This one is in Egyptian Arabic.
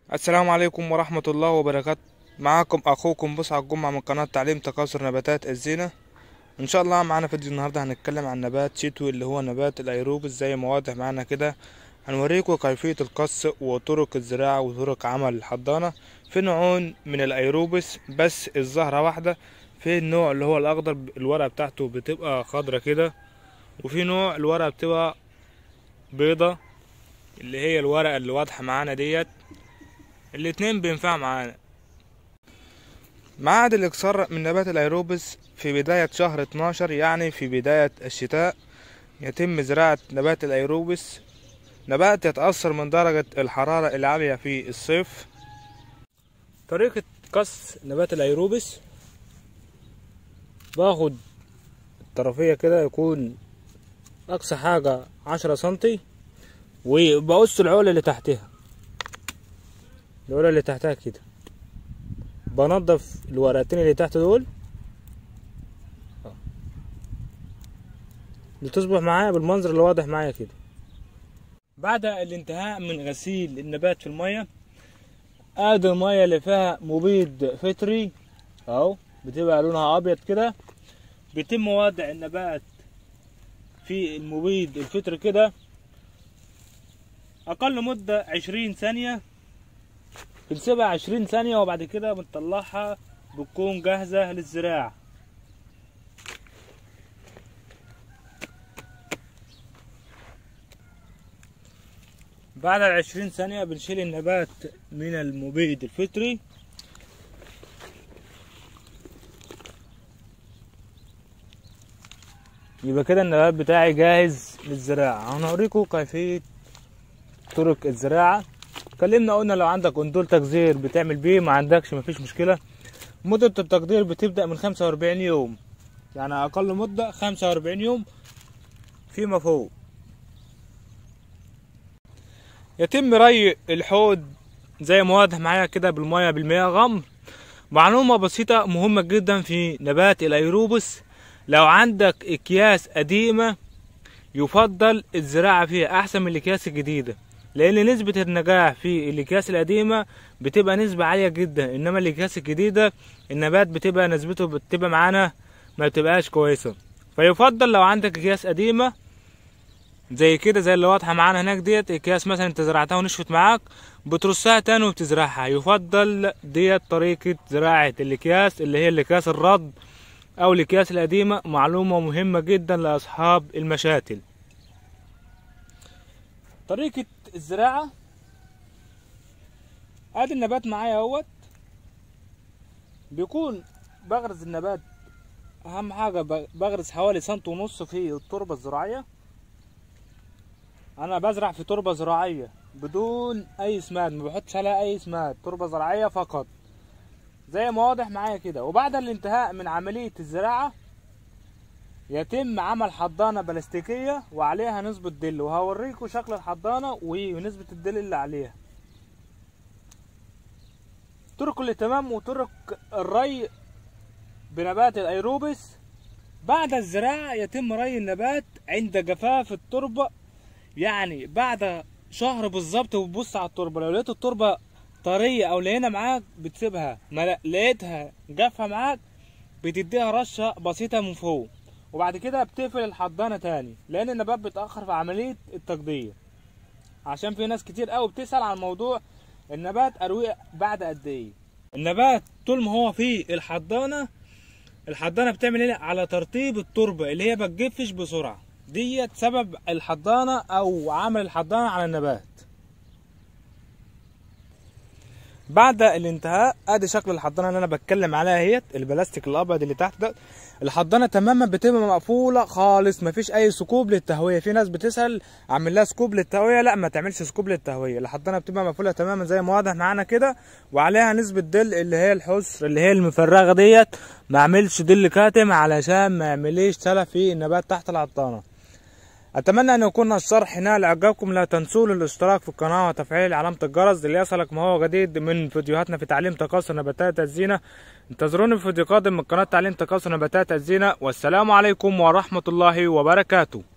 السلام عليكم ورحمة الله وبركاته معاكم أخوكم بصعب الجمعة من قناة تعليم تكاثر نباتات الزينة إن شاء الله معانا فيديو النهاردة هنتكلم عن نبات شتوي اللي هو نبات الأيروبس زي ما واضح معانا كده هنوريكم كيفية القص وطرق الزراعة وطرق عمل الحضانة في نوعين من الأيروبس بس الزهرة واحدة في النوع اللي هو الأخضر الورقة بتاعته بتبقى خضرة كده وفي نوع الورقة بتبقى بيضة اللي هي الورقة اللي واضحة معانا ديت الاتنين بينفع معانا معاد الإكسار من نبات الأيروبس في بداية شهر 12 يعني في بداية الشتاء يتم زراعة نبات الأيروبس نبات يتأثر من درجة الحرارة العالية في الصيف طريقة قص نبات الأيروبس باخد الطرفية كده يكون أقصى حاجة عشرة سنتي وبقص العقلة اللي تحتها العقلة اللي تحتها كده بنضف الورقتين اللي تحت دول لتصبح معايا بالمنظر اللي واضح معايا كده بعد الانتهاء من غسيل النبات في المية ادي المية اللي فيها مبيد فطري اهو بتبقى لونها ابيض كده بيتم وضع النبات في المبيد الفطري كده اقل مدة عشرين ثانية بنسيبها عشرين ثانية وبعد كده بنطلعها بتكون جاهزة للزراعة بعد العشرين ثانية بنشيل النبات من المبيد الفطري يبقى كده النبات بتاعي جاهز للزراعة هنوريكم كيفية طرق الزراعة اتكلمنا قلنا لو عندك قندول تجزير بتعمل بيه ما عندكش مفيش مشكلة مدة التقدير بتبدأ من خمسة وأربعين يوم يعني أقل مدة خمسة وأربعين يوم فيما فوق يتم ري الحوض زي ما واضح معايا كده بالمية بالمياه غمر معلومة بسيطة مهمة جدا في نبات الأيروبس لو عندك أكياس قديمة يفضل الزراعة فيها أحسن من الأكياس الجديدة لان نسبة النجاح في الاكياس القديمة بتبقى نسبة عالية جدا انما الاكياس الجديدة النبات بتبقى نسبته بتبقى معانا ما بتبقاش كويسة فيفضل لو عندك اكياس قديمة زي كده زي اللي واضحة معانا هناك ديت اكياس مثلا انت زرعتها ونشفت معاك بترصها تاني وبتزرعها يفضل ديت طريقة زراعة الاكياس اللي هي الاكياس الرد او الاكياس القديمة معلومة مهمة جدا لاصحاب المشاتل طريقة الزراعة ادي النبات معايا اهوت بيكون بغرز النبات اهم حاجة بغرز حوالي سنت ونص في التربة الزراعية انا بزرع في تربة زراعية بدون اي سماد ما بحطش عليها اي سماد تربة زراعية فقط زي ما واضح معايا كده وبعد الانتهاء من عملية الزراعة يتم عمل حضانة بلاستيكية وعليها نسبة دل وهوريكم شكل الحضانة ونسبة الدل اللي عليها طرق الاهتمام وطرق الري بنبات الايروبس بعد الزراعة يتم ري النبات عند جفاف التربة يعني بعد شهر بالظبط بتبص على التربة لو لقيت التربة طرية او لقينا معاك بتسيبها ما لقيتها جافة معاك بتديها رشة بسيطة من فوق وبعد كده بتقفل الحضانة تاني لان النبات بيتأخر في عملية التقدير عشان في ناس كتير قوي بتسأل عن موضوع النبات ارويه بعد قد ايه النبات طول ما هو في الحضانة الحضانة بتعمل ايه على ترطيب التربة اللي هي بتجفش بسرعة ديت سبب الحضانة او عمل الحضانة على النبات بعد الانتهاء ادي شكل الحضانه اللي انا بتكلم عليها اهيت البلاستيك الابيض اللي تحت ده الحضانه تماما بتبقى مقفوله خالص مفيش اي سكوب للتهويه في ناس بتسال اعمل لها سكوب للتهويه لا ما تعملش سكوب للتهويه الحضانه بتبقى مقفوله تماما زي ما واضح معانا كده وعليها نسبه دل اللي هي الحسر اللي هي المفرغه ديت ما اعملش دل كاتم علشان ما يعمليش تلف في النبات تحت الحضانه اتمنى ان يكون الشرح نال اعجابكم لا تنسوا الاشتراك في القناه وتفعيل علامه الجرس ليصلك ما هو جديد من فيديوهاتنا في تعليم تكاثر نباتات الزينه انتظروني في فيديو قادم من قناه تعليم تكاثر نباتات الزينه والسلام عليكم ورحمه الله وبركاته